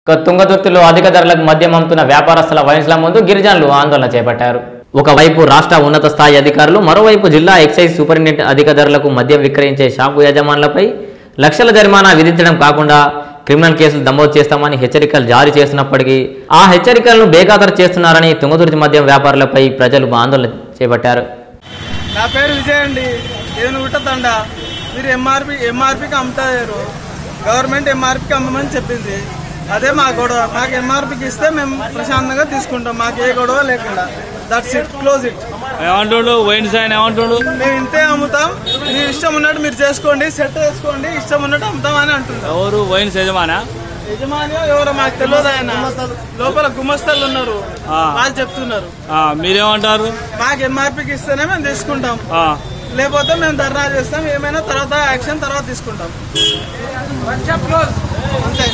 ఇక తుంగతుర్తిలో అధిక ధరలకు మద్యం అమ్ముతున్న వ్యాపారస్తుల వైన్స్ల ముందు గిరిజనులు ఆందోళన చేపట్టారు ఒకవైపు రాష్ట్ర ఉన్నత స్థాయి అధికారులు మరోవైపు జిల్లా ఎక్సైజ్ సూపరింటెండెంట్ అధిక ధరలకు మద్యం విక్రయించే షాపు యజమానులపై లక్షల జరిమానా విధించడం కాకుండా క్రిమినల్ కేసులు నమోదు చేస్తామని హెచ్చరికలు జారీ చేస్తున్నప్పటికీ ఆ హెచ్చరికలను బేఖాతరు చేస్తున్నారని తుంగతుర్తి మద్యం వ్యాపారులపై ప్రజలు ఆందోళన చేపట్టారు నా పేరు విజయ్ అండి నేను తండ మీరు ఎంఆర్పి ఎంఆర్పికి అమ్ముతారు గవర్నమెంట్ ఎంఆర్పికి అమ్మమని చెప్పింది అదే మా గొడవ మాకు ఎంఆర్పికి ఇస్తే మేము ప్రశాంతంగా తీసుకుంటాం మాకు ఏ గొడవ లేకుండా దట్స్ ఇట్ క్లోజ్ ఇట్ ఏమంటుండు వైన్స్ ఆయన ఏమంటుండు మేము ఇంతే అమ్ముతాం మీ ఇష్టం ఉన్నట్టు మీరు చేసుకోండి సెట్ వేసుకోండి ఇష్టం ఉన్నట్టు అమ్ముతాం అని అంటున్నాం ఎవరు వైన్స్ యజమానా యజమాని ఎవరో మాకు తెలియదు ఆయన లోపల గుమస్తలు ఉన్నారు ఆ. వాళ్ళు చెప్తున్నారు ఆ, మీరేమంటారు మాకు ఎంఆర్పికి ఇస్తేనే మేము తీసుకుంటాం ఆ, లేకపోతే మేము ధర్నా చేస్తాం ఏమైనా తర్వాత యాక్షన్ తర్వాత తీసుకుంటాం అంతే